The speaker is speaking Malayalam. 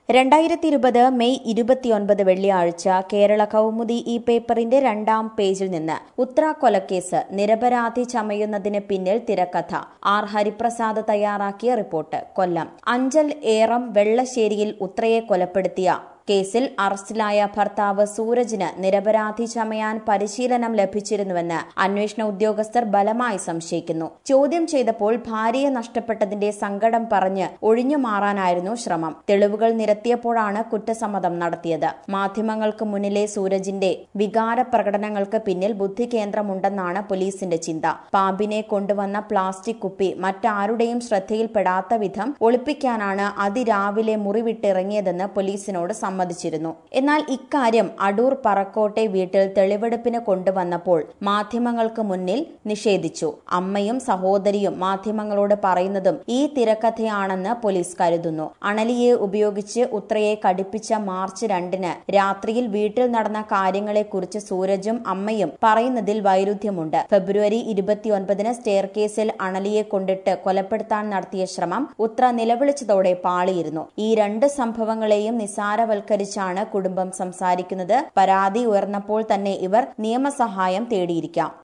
രണ്ടായിരത്തി ഇരുപത് മെയ് ഇരുപത്തിയൊൻപത് വെള്ളിയാഴ്ച കേരള കൗമുദി ഈ പേപ്പറിന്റെ രണ്ടാം പേജിൽ നിന്ന് ഉത്ര കൊലക്കേസ് നിരപരാധി ചമയുന്നതിന് പിന്നിൽ തിരക്കഥ ആർ ഹരിപ്രസാദ് തയ്യാറാക്കിയ റിപ്പോർട്ട് കൊല്ലം അഞ്ചൽ ഏറം വെള്ളശ്ശേരിയിൽ ഉത്രയെ കൊലപ്പെടുത്തിയ കേസിൽ അറസ്റ്റിലായ ഭർത്താവ് സൂരജിന് നിരപരാധി ചമയാൻ പരിശീലനം ലഭിച്ചിരുന്നുവെന്ന് അന്വേഷണ ഉദ്യോഗസ്ഥർ ബലമായി സംശയിക്കുന്നു ചോദ്യം ചെയ്തപ്പോൾ ഭാര്യയെ നഷ്ടപ്പെട്ടതിന്റെ സങ്കടം പറഞ്ഞ് ഒഴിഞ്ഞു മാറാനായിരുന്നു ശ്രമം തെളിവുകൾ നിരത്തിയപ്പോഴാണ് കുറ്റസമ്മതം നടത്തിയത് മാധ്യമങ്ങൾക്ക് മുന്നിലെ സൂരജിന്റെ വികാര പ്രകടനങ്ങൾക്ക് പിന്നിൽ ബുദ്ധി കേന്ദ്രമുണ്ടെന്നാണ് പോലീസിന്റെ ചിന്ത പാമ്പിനെ കൊണ്ടുവന്ന പ്ലാസ്റ്റിക് കുപ്പി മറ്റാരുടെയും ശ്രദ്ധയിൽപ്പെടാത്ത വിധം ഒളിപ്പിക്കാനാണ് അതിരാവിലെ മുറിവിട്ടിറങ്ങിയതെന്ന് പോലീസിനോട് സമ്മതിച്ചിരുന്നു എന്നാൽ ഇക്കാര്യം അടൂർ പറക്കോട്ടെ വീട്ടിൽ തെളിവെടുപ്പിന് കൊണ്ടുവന്നപ്പോൾ മാധ്യമങ്ങൾക്ക് മുന്നിൽ നിഷേധിച്ചു അമ്മയും സഹോദരിയും മാധ്യമങ്ങളോട് പറയുന്നതും ഈ തിരക്കഥയാണെന്ന് പോലീസ് കരുതുന്നു അണലിയെ ഉപയോഗിച്ച് ഉത്രയെ കടിപ്പിച്ച മാർച്ച് രണ്ടിന് രാത്രിയിൽ വീട്ടിൽ നടന്ന കാര്യങ്ങളെക്കുറിച്ച് സൂരജും അമ്മയും പറയുന്നതിൽ വൈരുദ്ധ്യമുണ്ട് ഫെബ്രുവരി ഇരുപത്തിയൊൻപതിന് സ്റ്റെയർ കേസിൽ അണലിയെ കൊണ്ടിട്ട് കൊലപ്പെടുത്താൻ നടത്തിയ ശ്രമം ഉത്ര നിലവിളിച്ചതോടെ പാളിയിരുന്നു ഈ രണ്ട് സംഭവങ്ങളെയും നിസാരവൽക്കരിച്ചാണ് കുടുംബം സംസാരിക്കുന്നത് പരാതി ഉയർന്നപ്പോൾ തന്നെ ഇവർ നിയമസഹായം തേടിയിരിക്കാം